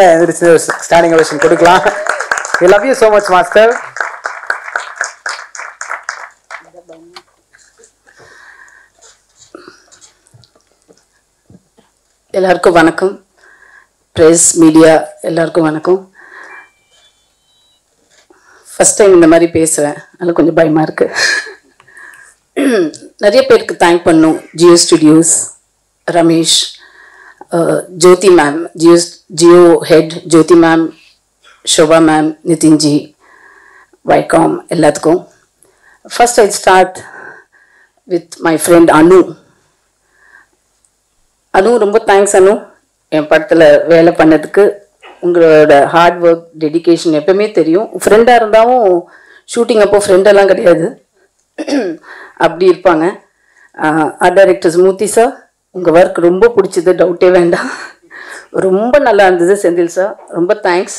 எந்திரிச்சு standing ovation கொடுக்கலாம் I love you so much master எல்லாருக்கும் வணக்கம் ப்ரெஸ் மீடியா எல்லாருக்கும் வணக்கம் ஃபஸ்ட் டைம் இந்த மாதிரி பேசுகிறேன் அதனால் கொஞ்சம் பயமாக இருக்கு நிறைய பேருக்கு தேங்க் பண்ணும் Jio Studios Ramesh uh, Jyothi ma'am Jio Jio head Jyothi ma'am Shobha ma'am Nitinji Viacom எல்லாத்துக்கும் first I start with my friend Anu Anu ரொம்ப தேங்க்ஸ் அனு என் படத்தில் வேலை பண்ணதுக்கு உங்களோட ஹார்ட் ஒர்க் டெடிகேஷன் எப்பவுமே தெரியும் ஃப்ரெண்டாக இருந்தாலும் ஷூட்டிங் அப்போ ஃப்ரெண்டெல்லாம் கிடையாது அப்படி இருப்பாங்க ஆர்ட் டைரக்டர் மூர்த்தி சார் உங்கள் ஒர்க் ரொம்ப பிடிச்சது டவுட்டே வேண்டாம் ரொம்ப நல்லா இருந்தது செந்தில் சார் ரொம்ப thanks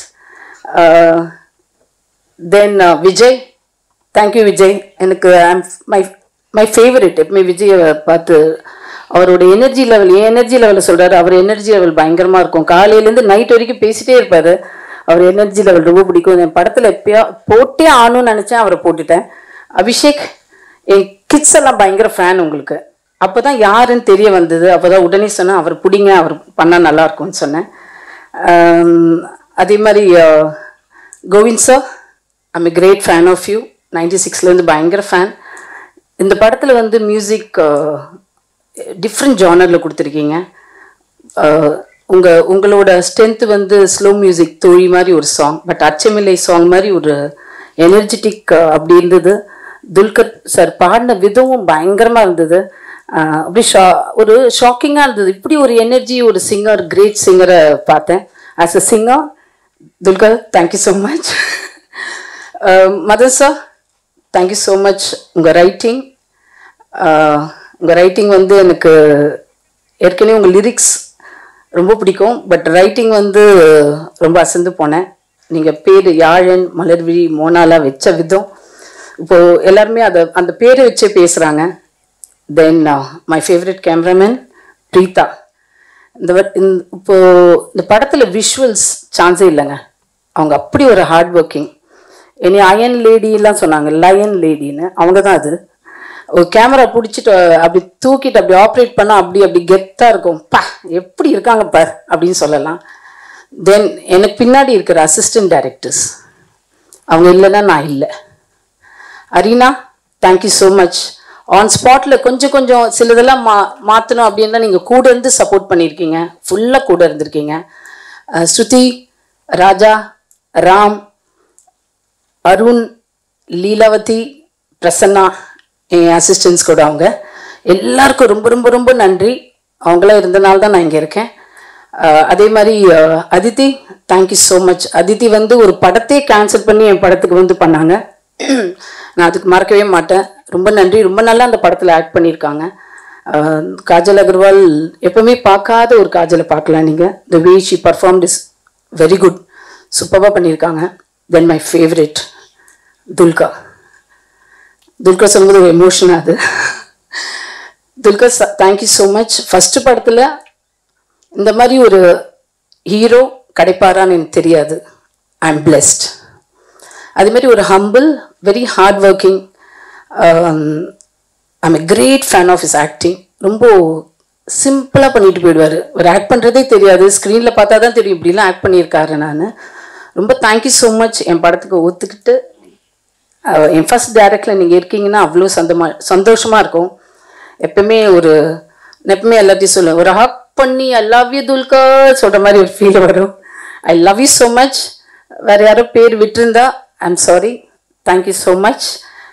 then Vijay thank you Vijay எனக்கு ஐம் மை மை ஃபேவரட் எப்பவுமே விஜயை பார்த்து அவரோட எனர்ஜி லெவல் என் எனர்ஜி லெவலில் சொல்கிறாரு அவர் எனர்ஜி லெவல் பயங்கரமாக இருக்கும் காலையிலேருந்து நைட் வரைக்கும் பேசிட்டே இருப்பார் அவர் எனர்ஜி லெவல் ரொம்ப பிடிக்கும் என் படத்தில் எப்பயா போட்டே ஆகணும்னு நினச்சேன் அவரை போட்டுட்டேன் அபிஷேக் என் கிட்ஸ் எல்லாம் பயங்கர ஃபேன் உங்களுக்கு அப்போ தான் யாருன்னு தெரிய வந்தது அப்போ தான் உடனே சொன்னேன் அவர் பிடிங்க அவர் பண்ணால் நல்லா இருக்கும்னு சொன்னேன் ஆம், அதே மாதிரி uh, Govind sir I'm a great fan of you ninety சிக்ஸ்லேருந்து பயங்கர ஃபேன் இந்த படத்தில் வந்து மியூசிக் டிஃப்ரெண்ட் ஜானரில் கொடுத்துருக்கீங்க உங்கள் உங்களோட ஸ்ட்ரென்த் வந்து ஸ்லோ மியூசிக் தோழி மாதிரி ஒரு சாங் பட் அச்சமில்லை சாங் மாதிரி ஒரு எனர்ஜெட்டிக் அப்படி இருந்தது துல்கர் சார் பாடின விதமும் பயங்கரமாக இருந்தது அஹ், அப்படி ஷா ஒரு ஷாக்கிங்காக இருந்தது இப்படி ஒரு எனர்ஜி ஒரு சிங்கர் கிரேட் சிங்கரை பார்த்தேன் as a singer Dulquer thank you so much Madan sir thank you so much உங்கள் ரைட்டிங் உங்கள் ரைட்டிங் வந்து எனக்கு ஏற்கனவே உங்கள் லிரிக்ஸ் ரொம்ப பிடிக்கும் பட் ரைட்டிங் வந்து ரொம்ப அசந்து போனேன் நீங்கள் பேர் யாழன் மலர்விழி மோனாலா வச்ச விதம் இப்போது எல்லாருமே அதை அந்த பேரை வச்சே பேசுகிறாங்க then my favourite cameraman Preetha இந்த வ- இந்த- இப்போ இந்த படத்தில் விஷுவல்ஸ் சான்ஸே இல்லைங்க அவங்க அப்படி ஒரு ஹார்ட் ஒர்க்கிங் இனி அயன் லேடிலாம் சொன்னாங்க லயன் லேடின்னு அவங்க தான் அது ஒரு கேமரா பிடிச்சிட்டு அப்படி தூக்கிட்டு அப்படி ஆப்ரேட் பண்ணால் அப்படி அப்படி கெத்தாக இருக்கும் பா எப்படி இருக்காங்க பார் அப்படின்னு சொல்லலாம் தென் எனக்கு பின்னாடி இருக்கிற அசிஸ்டன்ட் டைரக்டர்ஸ் அவங்க இல்லைன்னா நான் இல்லை Arina thank you so much on ஸ்பாட்டில் கொஞ்சம் கொஞ்சம் சிலதெல்லாம் மா மாற்றணும் அப்படின்னா நீங்கள் கூட இருந்து சப்போர்ட் பண்ணியிருக்கீங்க ஃபுல்லாக கூட இருந்திருக்கீங்க அஹ் ஸ்ருதி ராஜா ராம் அருண் லீலாவதி பிரசன்னா என் அசிஸ்டன்ஸ் கூட அவங்க எல்லாருக்கும் ரொம்ப ரொம்ப ரொம்ப நன்றி அவங்களாம் இருந்தனால தான் நான் இங்கே இருக்கேன் அஹ் அதே மாதிரி அஹ் Aditi thank you so much Aditi வந்து ஒரு படத்தையே கேன்சல் பண்ணி என் படத்துக்கு வந்து பண்ணாங்க நான் அதுக்கு மறக்கவே மாட்டேன் ரொம்ப நன்றி ரொம்ப நல்லா அந்த படத்தில் ஆக்ட் பண்ணியிருக்காங்க அஹ் காஜல் அகர்வால் எப்பவுமே பார்க்காத ஒரு காஜலை பார்க்கலாம் நீங்கள் the way she performed is very good சூப்பராக பண்ணியிருக்காங்க தென் மை ஃபேவரட் துல்கா துல்கா சொல்லும்போது ஒரு எமோஷன் அது Dulquer thank you so much first படத்தில் இந்த மாதிரி ஒரு ஹீரோ கிடைப்பாரான்னு எனக்கு தெரியாது ஐ எம் பிளெஸ்ட் அது மாதிரி ஒரு humble very hard working I'm a great fan of his acting ரொம்ப சிம்பிளாக பண்ணிட்டு போயிடுவார் ஒரு ஆக்ட் பண்ணுறதே தெரியாது ஸ்க்ரீனில் பார்த்தா தான் தெரியும் இப்படிலாம் ஆக்ட் பண்ணியிருக்காரு நான் ரொம்ப தேங்க்யூ ஸோ மச் என் படத்துக்கு ஒத்துக்கிட்டு அஹ், என் ஃபர்ஸ்ட் டேரக்டில் நீங்கள் இருக்கீங்கன்னா அவ்வளோ சந்தமா சந்தோஷமாக இருக்கும் எப்பவுமே ஒரு நான் எப்பவுமே எல்லாத்தையும் சொல்லுவேன் ஒரு ஹக் பண்ணி ஐ லவ் யூ துல்கா சொல்கிற மாதிரி ஒரு ஃபீல் வரும் I love you so much வேறு யாரோ பேர் விட்டிருந்தா I am sorry thank you so much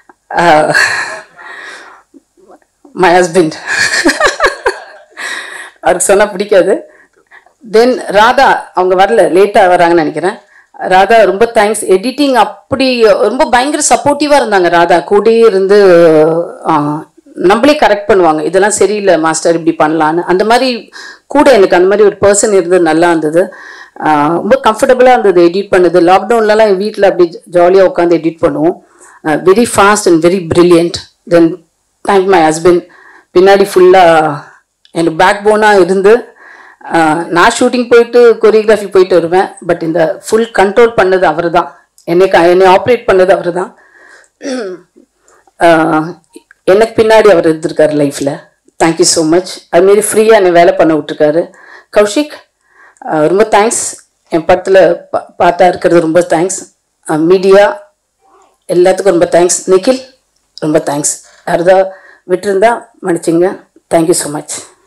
my husband அவருக்கு சொன்னால் பிடிக்காது தென் ராதா அவங்க வரல லேட்டாக வராங்கன்னு நினைக்கிறேன் ராதா ரொம்ப தேங்க்ஸ் எடிட்டிங் அப்படி ரொம்ப பயங்கர சப்போர்ட்டிவாக இருந்தாங்க ராதா கூடயே இருந்து ஆ, நம்மளே கரெக்ட் பண்ணுவாங்க இதெல்லாம் சரியில்லை மாஸ்டர் இப்படி பண்ணலான்னு அந்த மாதிரி கூட எனக்கு அந்த மாதிரி ஒரு பர்சன் இருந்தது நல்லா இருந்தது ஆ, ரொம்ப கம்ஃபர்டபுளாக இருந்தது எடிட் பண்ணுது லாக்டவுன்லலாம் என் வீட்டில் அப்படி ஜாலியாக உட்காந்து எடிட் பண்ணுவோம் very fast and very brilliant then thank my husband பின்னாடி ஃபுல்லாக எனக்கு பேக் போனாக இருந்து ஆஹ் நான் ஷூட்டிங் போயிட்டு கொரியோகிராஃபி போயிட்டு வருவேன் பட் இந்த ஃபுல் கண்ட்ரோல் பண்ணது அவர் தான் என்னை க- என்னை ஆப்ரேட் பண்ணது அவர் தான் எனக்கு பின்னாடி அவர் இருந்திருக்காரு லைஃப்பில் தேங்க்யூ ஸோ மச் அதுமாரி ஃப்ரீயாக என்னை வேலை பண்ண விட்டுருக்காரு கௌஷிக் ஆஹ் ரொம்ப தேங்க்ஸ் என் படத்தில் பா பார்த்தா இருக்கிறது ரொம்ப தேங்க்ஸ் மீடியா எல்லாத்துக்கும் ரொம்ப தேங்க்ஸ் நிখিல் ரொம்ப தேங்க்ஸ் யாரதா விட்டுருந்தா மன்னிச்சிங்க தேங்க்யூ ஸோ மச்